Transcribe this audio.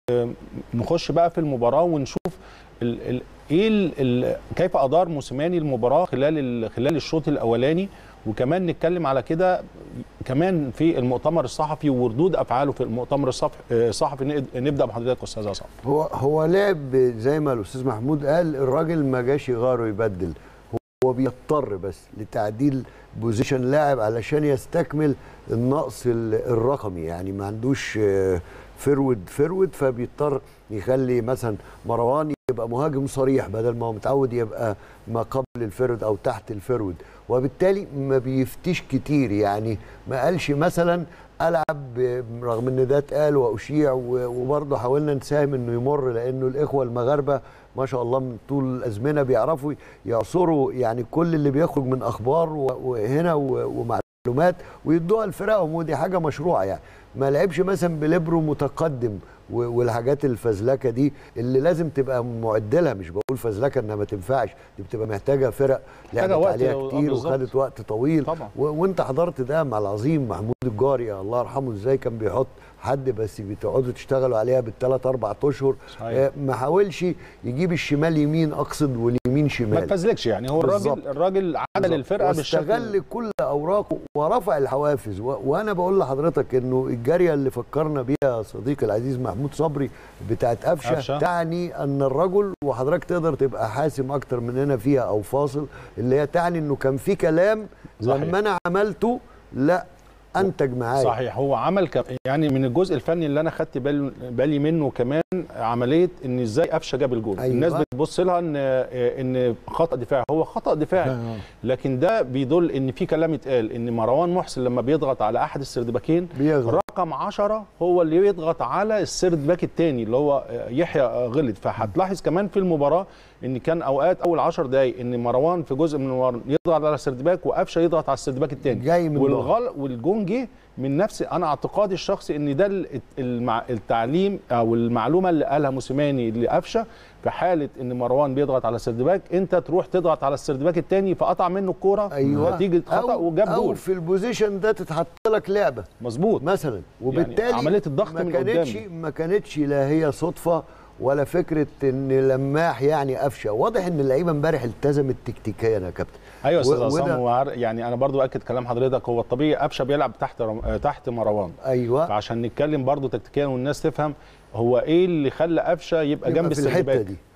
نخش بقى في المباراه ونشوف ال ال ايه ال ال كيف ادار موسيماني المباراه خلال ال خلال الشوط الاولاني وكمان نتكلم على كده كمان في المؤتمر الصحفي وردود افعاله في المؤتمر الصف- الصحفي نقد- نبدا بحضرتك استاذ عصام هو هو لعب زي ما الاستاذ محمود قال الراجل ما جاش يغير ويبدل هو بيضطر بس لتعديل بوزيشن لاعب علشان يستكمل النقص ال- الرقمي يعني ما عندوش آه، فرود فرود فبيضطر يخلي مثلا مروان يبقى مهاجم صريح بدل ما هو متعود يبقى ما قبل الفرود او تحت الفرود وبالتالي ما بيفتيش كتير يعني ما قالش مثلا العب ب- رغم ان ده اتقال واشيع و- وبرضه حاولنا نساهم انه يمر لانه الاخوه المغاربه ما شاء الله من طول الازمنه بيعرفوا يعصروا يعني كل اللي بيخرج من اخبار و- وهنا و- ومعلومات ويدوها لفرقهم ودي حاجه مشروعه يعني ما لعبش مثلا بليبرو متقدم و- والحاجات الفزلكه دي اللي لازم تبقى معدلها مش بقول فزلكه انها ما تنفعش دي بتبقى محتاجه فرق لعبت وقت عليها لو- آه كتير بالظبط. وخدت وقت طويل طبعا. و... وانت حضرت ده مع العظيم محمود الجاري الله يرحمه ازاي كان بيحط حد بس بتقعدوا تشتغلوا عليها بالثلاث اربع اشهر صحيح. آه، ما حاولش يجيب الشمال يمين اقصد واليمين ما شمال تفزلكش يعني هو الراجل بالظبط. الراجل عدل الفرقه بالشكل واستغل كل اوراقه ورفع الحوافز و... وانا بقول لحضرتك انه الجاريه اللي فكرنا بيها صديقي العزيز محمود صبري بتاعت قفشه, قفشة. تعني ان الرجل وحضرتك تقدر تبقى حاسم اكتر مننا فيها او فاصل اللي هي تعني انه كان في كلام صحيح. لما انا عملته لا انتج معايا صحيح هو عمل ك... يعني من الجزء الفني اللي انا خدت بالي بالي منه كمان عمليه ان ازاي قفشه جاب الجول أيوة. أيوة. الناس بتبص لها ان ان خطا دفاعي هو خطا دفاعي لكن ده بيدل ان في كلام اتقال ان مروان محسن لما بيضغط على احد السردباكين بيغلط رقم 10 هو اللي يضغط على السرد باك الثاني اللي هو يحيى غلط فهتلاحظ كمان في المباراه ان كان اوقات اول 10 دقائق ان مروان في جزء من المباراه يضغط على السرد باك وقفشه يضغط على السرد باك الثاني جاي من والغل والجون جه من نفس انا اعتقادي الشخصي ان ده ال- المع... التعليم او المعلومه اللي قالها موسيماني لقفشه في حاله ان مروان بيضغط على السرد باك انت تروح تضغط على السرد باك الثاني فقطع منه الكوره ايوه نتيجه خطا أو وجاب او جول في البوزيشن ده تتحط لك لعبه مظبوط مثلا وبالتالي عملية الضغط ما من كانتش قدام. ما كانتش لا هي صدفه ولا فكره ان لماح يعني قفشه واضح ان اللعيبه امبارح التزمت تكتيكيا يا كابتن ايوه يا استاذ و- عصام وده- هو عار- يعني انا برضو اكد كلام حضرتك هو الطبيعي قفشه بيلعب تحت رم... آه، تحت مروان ايوه فعشان نتكلم برضو تكتيكيا والناس تفهم هو ايه اللي خلى قفشه يبقى, يبقى جنب في السرد الحتة باك دي.